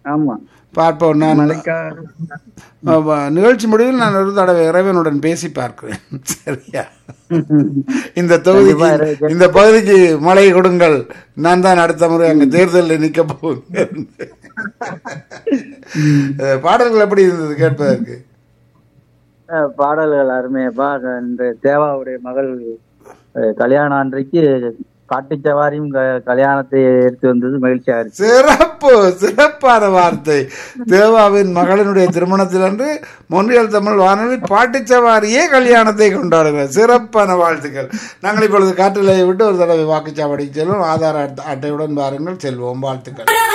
ஆமா பார்ப்போம் நான் மழைக்காக ஆமா, நிகழ்ச்சி முடிவில் நான் ஒரு தடவை இறைவனுடன் பேசி பார்க்கிறேன் சரியா இந்த தொகுதிக்கு இந்த பகுதிக்கு மழை கொடுங்கள் நான் தான் அடுத்த முறை அங்க தேர்தலில் நிக்க போகிறேன் அஹ், பாடல்கள் எப்படி இருந்தது கேட்பதற்கு அஹ், பாடல்கள் அருமையப்பா இந்த தேவாவுடைய மகள் அஹ், கல்யாணம் அன்றைக்கு காட்டுச் சவாரியும் க- கல்யாணத்தை எடுத்து வந்தது மகிழ்ச்சியா இருக்கு சிறப்பு சிறப்பான வார்த்தை தேவாவின் மகளினுடைய திருமணத்தில் அன்று மொன்றியல் தமிழ் வானொலி பாட்டுச்சவாரியே கல்யாணத்தை கொண்டாடுகிறார் சிறப்பான வாழ்த்துக்கள் நாங்கள் இப்பொழுது காற்றிலை விட்டு ஒரு தடவை வாக்குச்சாவடிக்கு செல்வோம் ஆதார அட்டை- அட்டையுடன் பாருங்கள் செல்வோம் வாழ்த்துக்கள்